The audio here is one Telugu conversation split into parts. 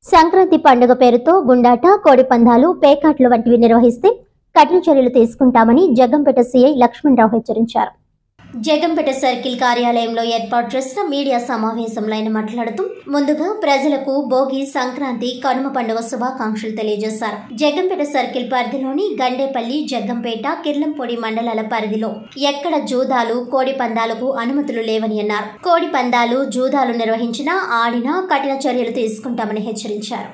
సంక్రాంతి పండుగ పేరుతో గుండాట కోడి పందాలు పేకాట్లు వంటివి నిర్వహిస్తే కఠిన చర్యలు తీసుకుంటామని జగంపేట సీఐ లక్ష్మణరావు హెచ్చరించారు జగంపేట సర్కిల్ కార్యాలయంలో ఏర్పాటు చేసిన మీడియా సమావేశంలో ఆయన మాట్లాడుతూ ముందుగా ప్రజలకు భోగి సంక్రాంతి కనుమ పండుగ శుభాకాంక్షలు తెలియజేశారు జగంపేట సర్కిల్ పరిధిలోని గండేపల్లి జగ్గంపేట కిర్లంపొడి మండలాల పరిధిలో ఎక్కడ జూదాలు కోడి పందాలకు అనుమతులు లేవని అన్నారు కోడి పందాలు జూదాలు నిర్వహించినా ఆడినా కఠిన చర్యలు తీసుకుంటామని హెచ్చరించారు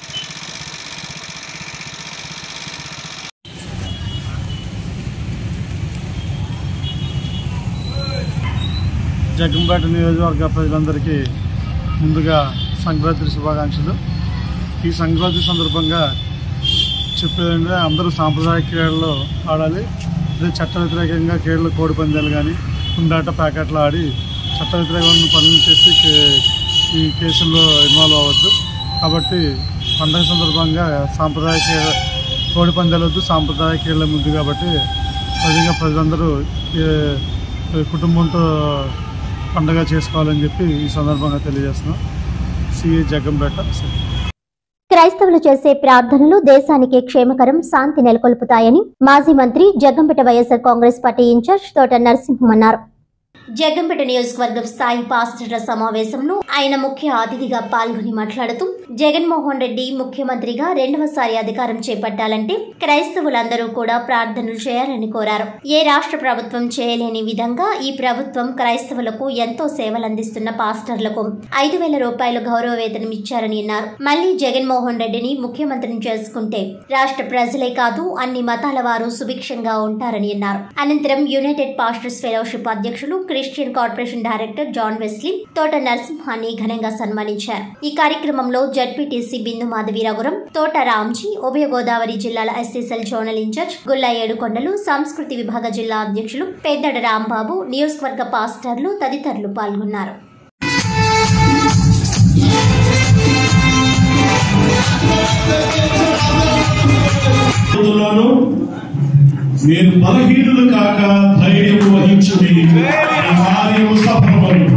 జగ్గంపేట నియోజకవర్గ ప్రజలందరికీ ముందుగా సంక్రాంతి శుభాకాంక్షలు ఈ సంక్రాంతి సందర్భంగా చెప్పేదంటే అందరూ సాంప్రదాయ క్రీడల్లో ఆడాలి అదే చట్ట వ్యతిరేకంగా క్రీడలు కోడి పందాలు కానీ కుండాట ప్యాకెట్లు ఆడి చట్ట వ్యతిరేకమైన పనులు చేసి కే- ఈ కేసుల్లో ఇన్వాల్వ్ అవ్వద్దు కాబట్టి పండగ సందర్భంగా సాంప్రదాయ క్రీడ కోడి పందాలు వద్దు సాంప్రదాయ క్రీడల ముందు కాబట్టి అదేవిధంగా ప్రజలందరూ ఏ- కుటుంబంతో పండగ చేసుకోవాలని చెప్పి ఈ సందర్భంగా తెలియజేస్తున్నాం సిఏ జగ్గంపేట క్రైస్తవులు చేసే ప్రార్థనలు దేశానికి క్షేమకరం శాంతి నెలకొల్పుతాయని మాజీ మంత్రి Jaggampeta YSR Congress party incharge Thota Narasimham అన్నారు జగ్గంపేట నియోజకవర్గం స్థాయి పాస్టర్ల సమావేశంలో ఆయన ముఖ్య అతిథిగా పాల్గొని మాట్లాడుతూ జగన్మోహన్ రెడ్డి ముఖ్యమంత్రిగా రెండవసారి అధికారం చేపట్టాలంటే క్రైస్తవులందరూ కూడా ప్రార్థనలు చేయాలని కోరారు ఏ రాష్ట్ర ప్రభుత్వం చేయలేని విధంగా ఈ ప్రభుత్వం క్రైస్తవులకు ఎంతో సేవలు అందిస్తున్న పాస్టర్లకు ఐదు వేల రూపాయలు గౌరవ వేతనం ఇచ్చారని అన్నారు మళ్లీ జగన్మోహన్ రెడ్డిని ముఖ్యమంత్రిని చేసుకుంటే రాష్ట్ర ప్రజలే కాదు అన్ని మతాల వారు సుభిక్షంగా ఉంటారని అన్నారు అనంతరం యునైటెడ్ పాస్టర్స్ ఫెలోషిప్ అధ్యక్షులు Christian corporation director John Wesley Thota నరసింహాన్ని ఘనంగా సన్మానించారు ఈ కార్యక్రమంలో జడ్పీటీసీ బిందు మాధవి రఘురం తోట రామ్జీ ఉభయ గోదావరి జిల్లాల SC cell zonal incharge Gulla Yedukondalu సంస్కృతి విభాగ జిల్లా అధ్యక్షులు పెద్దడ రాంబాబు నియోజకవర్గ పాస్టర్లు తదితరులు పాల్గొన్నారు రోజుల్లోనూ నేను బలహీనులు కాక ధైర్యం వహించుడి ఈ కార్యము సఫలమను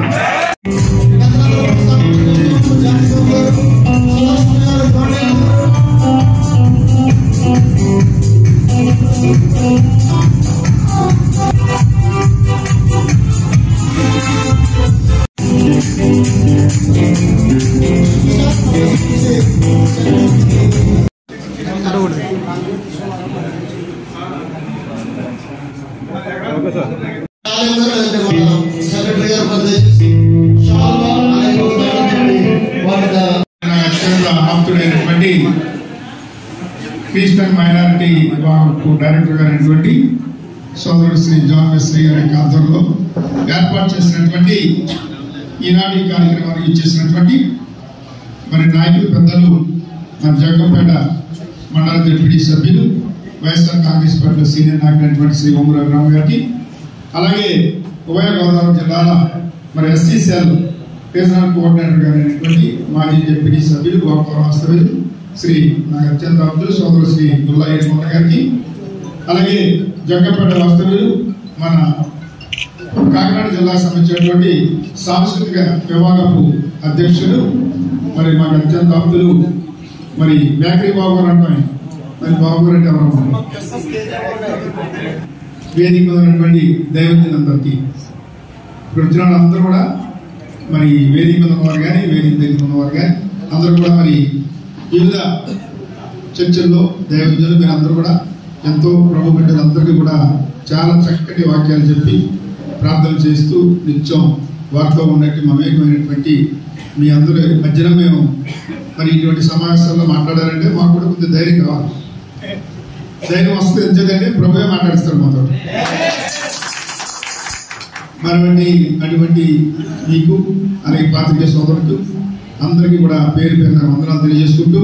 సెక్రటరీ గారు పనిచేసి చాలా అనేకమైనటువంటి వాటి అత్యంత ఆప్తుడైనటువంటి క్రిస్టియన్ మైనారిటీ విభాగంకు డైరెక్టర్ గారైనటువంటి సోదరుడు శ్రీ జాన్ వెస్లీ గారి యొక్క ఆధ్వర్యంలో ఏర్పాటు చేసినటువంటి ఈనాటి ఈ కార్యక్రమానికి ఇచ్చేసినటువంటి మరి నాయకులు పెద్దలు మన జగ్గంపేట మండల డిప్యూటీ సభ్యులు వైఎస్ఆర్ కాంగ్రెస్ పార్టీ సీనియర్ నాయకులైనటువంటి శ్రీ ఓం రఘురామ్ గారికి అలాగే ఉభయ గోదావరి జిల్లాల మరి ఎస్సీ సెల్ రీజనల్ కోఆర్డినేటర్ గారైనటువంటి మాజీ డిప్యూటీ సభ్యులు గోపాల వాస్తవ్యులు శ్రీ నాకు అత్యంత అబ్దుల్ సోదరు శ్రీ దుల్లా ఏడుకొండ గారికి అలాగే జగ్గపేట వాస్తవ్యులు మన కాకినాడ జిల్లాకు సంబంధించినటువంటి సాంస్కృతిక విభాగపు అధ్యక్షులు మరి మాకు అత్యంత ఆప్తులు మరి బేకరీ బాబు గారు అంటాయి మరి బాబు గారు అంటే ఎవరు వేదిక మీద ఉన్నటువంటి దైవజ్ఞులందరికీ ఇక్కడ వచ్చిన వాళ్ళందరూ కూడా మరి వేదిక మీద ఉన్నవారు కానీ వేదిక దగ్గర ఉన్నవారు కానీ అందరూ కూడా మరి వివిధ చర్చల్లో దైవజ్ఞులు మీరు అందరూ కూడా ఎంతో ప్రభు బిడ్డలందరికీ కూడా చాలా చక్కటి వాక్యాలు చెప్పి ప్రార్థన చేస్తూ నిత్యం వారితో ఉన్నట్టు మమేకమైనటువంటి మీ అందరి మధ్యన మేము మరి ఇటువంటి సమావేశాల్లో మాట్లాడాలంటే మాకు కూడా కొంచెం ధైర్యం కావాలి ధైర్యం వస్తే ఎంచేదంటే ప్రభువే మాట్లాడిస్తాడు మాతో మరొకటి అటువంటి మీకు అలాగే పాత్రిక సోదరులకు అందరికీ కూడా పేరు పేరున వందనాలు తెలియజేసుకుంటూ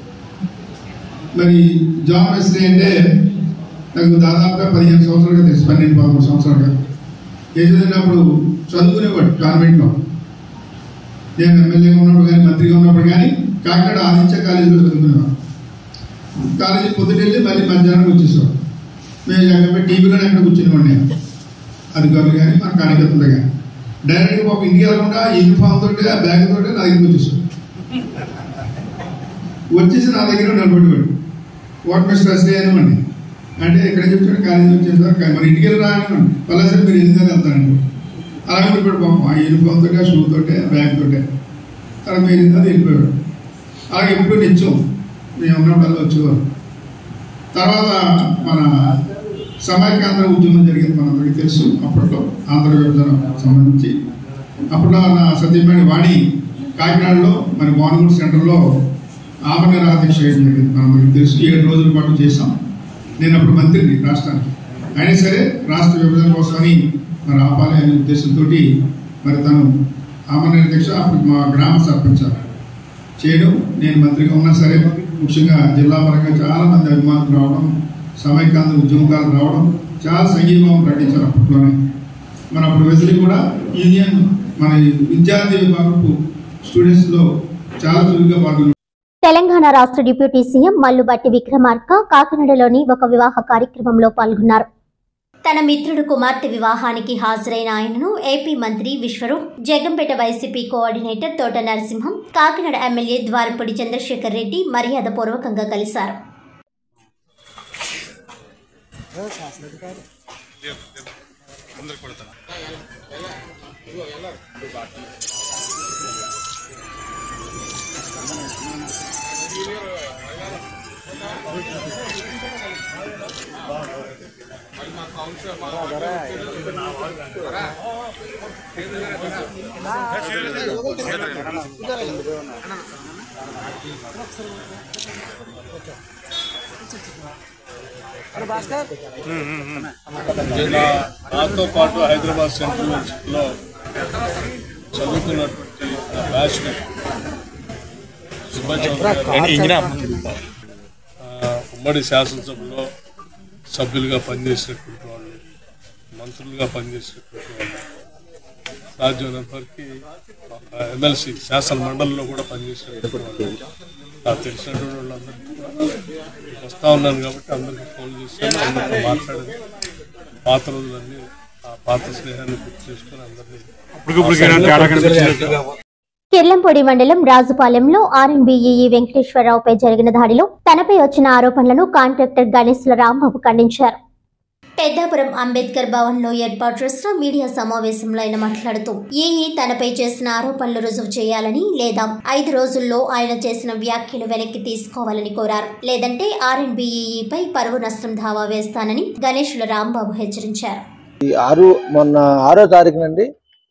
మరి జాన్ వెస్లీ అంటే నాకు దాదాపుగా పదిహేను సంవత్సరాలుగా తెలుసు పన్నెండు పదమూడు సంవత్సరాలుగా ఏం చదివినప్పుడు చదువుకునేవాడు కాన్వెంట్లో నేను ఎమ్మెల్యేగా ఉన్నప్పుడు కానీ మంత్రిగా ఉన్నప్పుడు కానీ కాకినాడ ఆదిత్య కాలేజీలో చదువుకునేవాడు కాలేజీ పొద్దుటెళ్ళి మళ్ళీ మధ్యాహ్నం వచ్చేసాం మేము లేకపోతే టీవీలోనే అక్కడ కూర్చునేవాడిని నేను అధికారులు కానీ మన కార్యకర్తలు కానీ డైరెక్ట్ ఒక ఇంటికి వెళ్ళకుండా యూనిఫామ్ తోటి ఆ బ్యాగ్ తోటి నా దగ్గరికి వచ్చేసాం వచ్చేసి నా దగ్గర నిలబడివాడు వాట్ మిస్టర్ అసలే అనమండి అంటే ఇక్కడ చెప్తాడు కాలేజీ వచ్చేసారు మరి ఇంటికి వెళ్ళి రానివ్వండి పలాసరి మీరు ఎందుకని వెళ్తానండి అలాగే వెళ్ళిపోయాడు పాపం ఆ యూనిఫామ్ తోటే షూ తోటే బ్యాగ్ తోటే తర్వాత మీరు ఇందా వెళ్ళిపోయాడు అలాగే ఎప్పుడు నిత్యం మేము ఉన్నప్పుడు వచ్చేవారు తర్వాత మన సమైక్యాంధ్ర ఉద్యమం జరిగింది మనందరికీ తెలుసు అప్పట్లో ఆంధ్ర విభజన సంబంధించి అప్పట్లో నా సత్యమణి వాణి కాకినాడలో మరి బానుగూడు సెంటర్లో ఆమరణ నిరాదీక్ష చేయడం జరిగింది మనందరికీ తెలుసు ఏడు రోజుల పాటు చేశాం నేను అప్పుడు మంత్రిని రాష్ట్రానికి అయినా సరే రాష్ట్ర విభజన కోసమని మరి ఆపాలి అనే ఉద్దేశంతో మరి తను ఆమరణ నిరాదీక్ష అప్పుడు మా గ్రామ సర్పంచ్ చేయడం నేను మంత్రిగా ఉన్నా సరే ముఖ్యంగా జిల్లా పరంగా చాలా మంది అభిమానులు రావడం సమైకాంధ్ర ఉద్యమకాలు రావడం చాలా సంఘీభావం ప్రకటించారు అప్పట్లోనే మన అప్పుడు వెసిలి కూడా యూనియన్ మన విద్యార్థి విభాగపు స్టూడెంట్స్లో చాలా చురుగ్గా పాల్గొన్నారు తెలంగాణ రాష్ట్ర డిప్యూటీ సీఎం మల్లుబట్టి విక్రమార్క కాకినాడలోని ఒక వివాహ కార్యక్రమంలో పాల్గొన్నారు తన మిత్రుడు కుమార్తె వివాహానికి హాజరైన ఆయనను ఏపీ మంత్రి Viswarup Jaggampeta YCP coordinator Thota Narasimham Kakinada MLA Dwarapudi Chandrasekhar Reddy మర్యాదపూర్వకంగా కలిశారు జిల్లా నాతో పాటు హైదరాబాద్ సెంట్రల్ యూనివర్సిటీలో చదువుకున్నటువంటి నా బ్యాచ్మేట్ సుభాష్ చౌదరి గారు, ఆ, ఉమ్మడి శాసనసభలో సభ్యులుగా పనిచేసినటువంటి వాళ్ళు మంత్రులుగా పనిచేసినటువంటి వాళ్ళు రాజ్యమైనంత వరకు ఎమ్మెల్సీ శాసన మండలిలో కూడా పనిచేసినటువంటి వాళ్ళు నాకు తెలిసినటువంటి వాళ్ళందరికీ కూడా వస్తా ఉన్నాను కాబట్టి అందరికీ ఫోన్ చేశాను అందరితో మాట్లాడాను పాత రోజులన్నీ ఆ పాత స్నేహాన్ని గుర్తు చేసుకొని అందరినీ కిర్లంపొడి మండలం రాజుపాలెంలో ఆర్ఎన్బిఈఈ వెంకటేశ్వరరావుపై జరిగిన దాడిలో తనపై వచ్చిన ఆరోపణలను కాంట్రాక్టర్ గణేశ్ల రాంబాబు ఖండించారు పెద్దాపురం అంబేద్కర్ భవన్ లో ఏర్పాటు చేసిన మీడియా సమావేశంలో ఆయన మాట్లాడుతూ ఈఈ తనపై చేసిన ఆరోపణలు రుజువు చేయాలని లేదా ఐదు రోజుల్లో ఆయన చేసిన వ్యాఖ్యలు వెనక్కి తీసుకోవాలని కోరారు లేదంటే ఆర్ఎన్బిఈఈపై పరువు నష్టం దావా వేస్తానని గణేశుల రాంబాబు హెచ్చరించారు ఈ ఆరు మొన్న ఆరో తారీఖునండి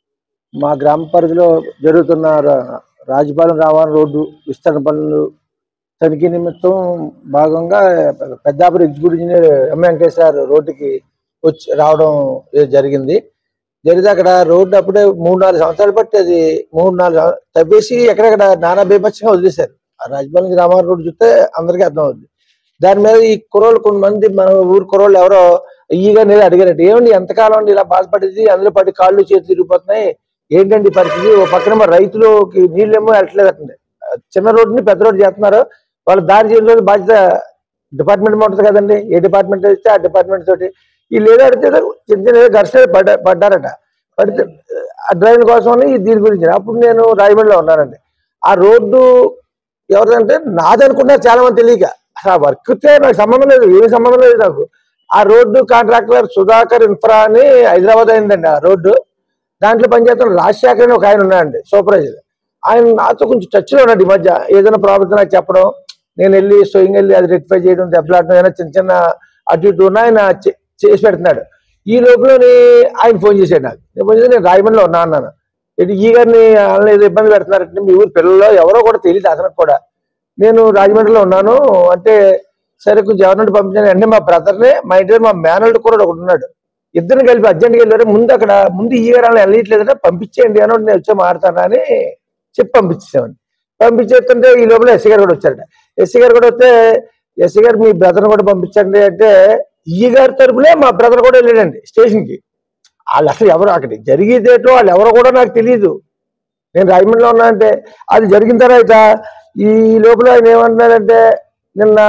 మా గ్రామ పరిధిలో జరుగుతున్న రా- రాజపాలెం రావణ రోడ్డు విస్తరణ పనులు తనిఖీ నిమిత్తం భాగంగా Peddapuram executive engineer M Venkateswara రోడ్డుకి వచ్చి రావడం ఇది జరిగింది జరిగితే అక్కడ రోడ్డు అప్పుడే మూడు నాలుగు సంవత్సరాలు బట్టి అది మూడు నాలుగు సంవ- తవ్వేసి ఎక్కడెక్కడ నానా బీభత్సంగా వదిలేశారు ఆ రాజపాలెం గ్రామ రోడ్డు చూస్తే అందరికీ అర్థం అవుతుంది దాని మీద ఈ కుర్రోళ్ళు కొంతమంది మన ఊరు కుర్రోళ్ళు ఎవరో ఈగా నేను అడిగారంటే ఏమండి ఎంతకాలం అండి ఇలా బాధపడేది అందులో పడి కాళ్ళు చేతులు తిరిగిపోతున్నాయి ఏంటండి ఈ పరిస్థితి ఓ పక్కన మరి రైతులకి నీళ్ళేమో వెళ్ళట్లేదండి చిన్న రోడ్డుని పెద్ద రోడ్డు చేస్తున్నారు వాళ్ళు దారి చేయడం బాధ్యత డిపార్ట్మెంట్ ఉంటుంది కదండి ఏ డిపార్ట్మెంట్ ఇస్తే ఆ డిపార్ట్మెంట్ తోటి వీళ్ళు ఏదో అడిగితే చిన్న చిన్న ఏదో ఘర్షణ పడ్డ పడ్డారట పడితే ఆ డ్రైన్ కోసం దీని గురించి అప్పుడు నేను రాయమండ్రిలో ఉన్నానండి ఆ రోడ్డు ఎవరిదంటే నాది అనుకున్నారు చాలా మంది తెలియక అసలు ఆ వర్క్ నాకు సంబంధం లేదు ఏమి సంబంధం లేదు నాకు ఆ రోడ్డు కాంట్రాక్టర్ సుధాకర్ ఇన్ఫ్రా అని హైదరాబాద్ అయిందండి ఆ రోడ్డు దాంట్లో పనిచేస్తున్న రాజశేఖర్ అని ఒక ఆయన ఉన్నాడండి సూపర్వైజర్ ఆయన నాతో కొంచెం టచ్ లో ఉన్నాడు ఈ మధ్య ఏదైనా ప్రాబ్లం నాకు చెప్పడం నేను వెళ్ళి స్వయంగా వెళ్ళి అది రెక్టిఫై చేయడం దెబ్బలాడడం ఏదైనా చిన్న చిన్న అటు ఇటు ఉన్నా ఆయన చే- చేసి పెడుతున్నాడు ఈ లోపలనే ఆయన ఫోన్ చేశాడు నాకు నేను ఫోన్ చేసి నేను రాయమండ్రిలో ఉన్నా అన్నాను ఇటు ఈ గారిని వాళ్ళని ఏదో ఇబ్బంది పెడుతున్నారంటే మీ ఊరు పిల్లలు ఎవరో కూడా తెలియదు అతనికి కూడా నేను రాజమండ్రిలో ఉన్నాను అంటే సరే కొంచెం ఎవరినంటే పంపించాను అంటే మా బ్రదర్నే మా ఇంటి మా మేనల్డ్ కూడా ఒకడు ఉన్నాడు ఇద్దరిని కలిపి అర్జెంట్గా వెళ్ళారు ముందు అక్కడ ముందు ఈ గారు వాళ్ళని వెళ్ళట్లేదంటే పంపించేయండి అని నేను వచ్చి మాడతాను అని చెప్పి పంపించేసామండి పంపించేస్తుంటే ఈ లోపల ఎస్సీ గారు కూడా వచ్చారట ఎస్సీ గారు కూడా వస్తే ఎస్సీ గారు మీ బ్రదర్ కూడా పంపించండి అంటే ఈ గారి తరపునే మా బ్రదర్ కూడా వెళ్ళాడండి స్టేషన్కి వాళ్ళు అసలు ఎవరు అక్కడ జరిగేదేటో వాళ్ళు ఎవరో కూడా నాకు తెలియదు నేను రాజమండ్రిలో ఉన్నా అంటే అది జరిగిన తర్వాత ఈ లోపల ఆయన ఏమంటున్నాడంటే నిన్న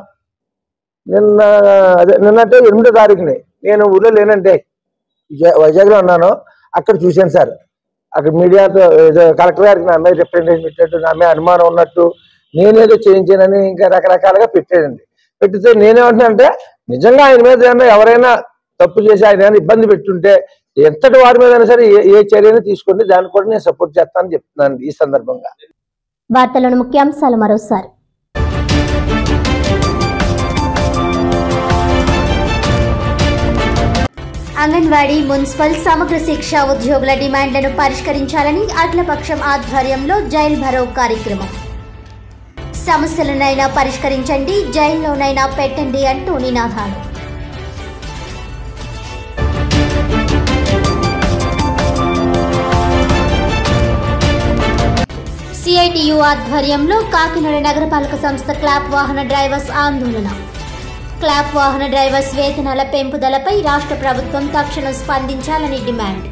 నిన్న అదే నిన్నంటే ఎనిమిదో తారీఖుని నేను ఊళ్ళో లేనంటే విజయ- వైజాగ్లో ఉన్నాను అక్కడ చూశాను సార్ అక్కడ మీడియాతో ఏదో కలెక్టర్ గారికి నా మీద రిప్రజెంటేషన్ పెట్టినట్టు నా మీద అనుమానం ఉన్నట్టు నేనేదో చేయించానని ఇంకా రకరకాలుగా పెట్టాడండి పెట్టితే నేనేమంటున్నానంటే నిజంగా ఆయన మీద ఏమైనా ఎవరైనా తప్పు చేసి ఆయన ఏమైనా ఇబ్బంది పెట్టుంటే ఎంతటి వారి మీద సరే ఏ ఏ చర్యను తీసుకోండి దాన్ని కూడా నేను సపోర్ట్ చేస్తానని చెప్తున్నాను ఈ సందర్భంగా వార్తలను ముఖ్యాంశాలు మరోసారి అంగన్వాడీ మున్సిపల్ సమగ్ర శిక్ష ఉద్యోగుల డిమాండ్లను పరిష్కరించాలని అఖిలపక్షం ఆధ్వర్యంలో జైల్ భరో కార్యక్రమం సమస్యలనైనా పరిష్కరించండి జైల్లోనైనా పెట్టండి అంటూ నినాదాలు సిఐటియు ఆధ్వర్యంలో కాకినాడ నగరపాలక సంస్థ క్లాప్ వాహన డ్రైవర్స్ ఆందోళన క్లాప్ వాహన డ్రైవర్స్ వేతనాల పెంపుదలపై రాష్ట్ర ప్రభుత్వం తక్షణం స్పందించాలని డిమాండ్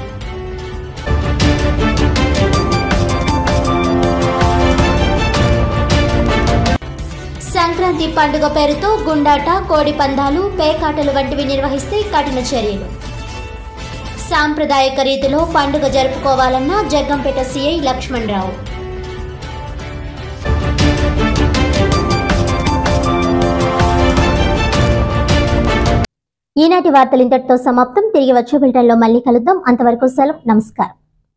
సంక్రాంతి పండుగ పేరుతో గుండాట కోడి పందాలు పేకాటలు వంటివి నిర్వహిస్తే కఠిన చర్యలు సాంప్రదాయక రీతిలో పండుగ జరుపుకోవాలన్న జగ్గంపేట సీఐ లక్ష్మణ్ రావు ఈనాటి వార్తలు ఇంతటితో సమాప్తం తిరిగి వచ్చే బిల్టన్లో మళ్ళీ కలుద్దాం అంతవరకు సెలవు నమస్కారం